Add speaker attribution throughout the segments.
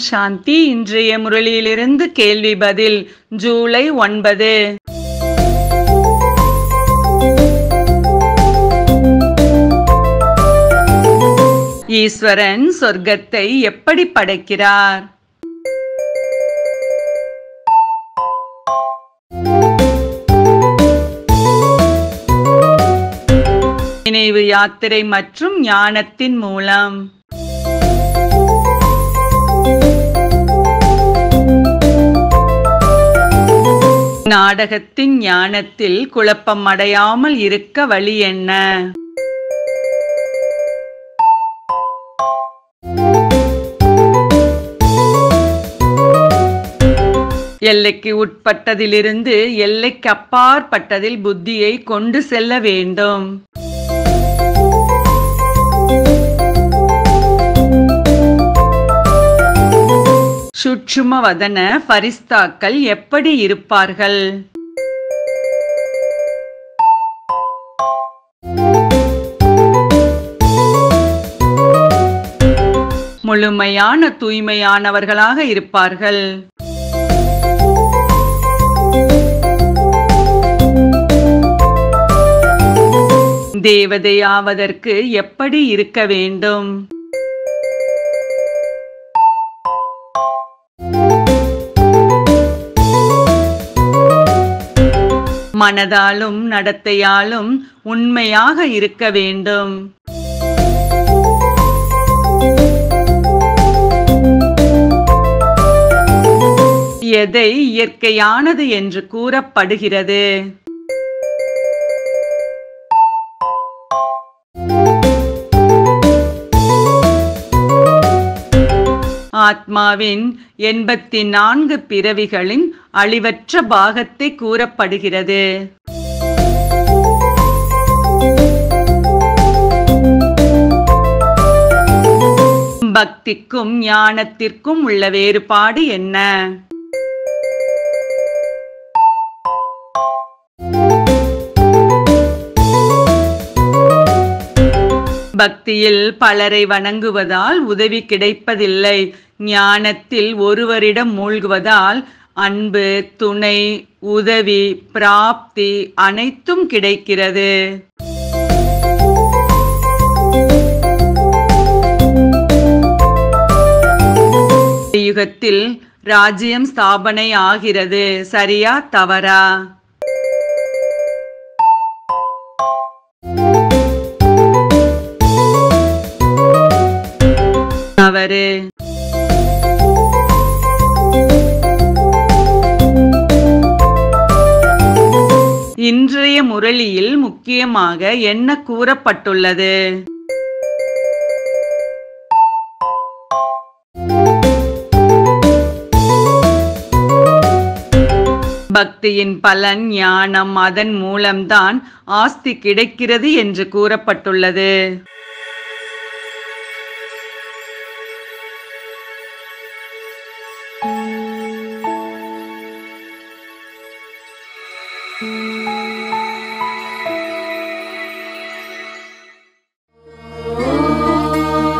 Speaker 1: சாந்தி இன்றைய முரளியிலிருந்து கேள்வி பதில் ஜூலை ஒன்பது ஈஸ்வரன் சொர்க்கத்தை எப்படி படைக்கிறார் நினைவு யாத்திரை மற்றும் ஞானத்தின் மூலம் நாடகத்தின் ஞானத்தில் குழப்பம் அடையாமல் இருக்க வழி என்ன எல்லைக்கு உட்பட்டதிலிருந்து எல்லைக்கு அப்பாற்பட்டதில் புத்தியை கொண்டு செல்ல வேண்டும் சுட்சும வதன பரிஸ்தாக்கள் எப்படி இருப்பார்கள் முழுமையான தூய்மையானவர்களாக இருப்பார்கள் தேவதையாவதற்கு எப்படி இருக்க வேண்டும் மனதாலும் நடத்தையாலும் உண்மையாக இருக்க வேண்டும் எதை இயற்கையானது என்று கூறப்படுகிறது ஆத்மாவின் எண்பத்தி நான்கு பிறவிகளின் அழிவற்ற பாகத்தை கூறப்படுகிறது பக்திக்கும் ஞானத்திற்கும் உள்ள வேறுபாடு என்ன பக்தியில் பலரை வணங்குவதால் உதவி கிடைப்பதில்லை ஞானத்தில் ஒருவரிடம் மூழ்குவதால் அன்பு துணை உதவி பிராப்தி அனைத்தும் கிடைக்கிறது யுகத்தில் ராஜ்யம் ஸ்தாபனை ஆகிறது சரியா தவறா தவறு இன்றைய முரளியில் முக்கியமாக என்ன கூறப்பட்டுள்ளது பக்தியின் பலன் ஞானம் அதன் மூலம்தான் ஆஸ்தி கிடைக்கிறது என்று கூறப்பட்டுள்ளது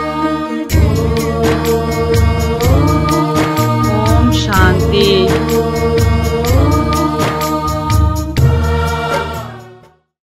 Speaker 1: ஓம் சாந்தி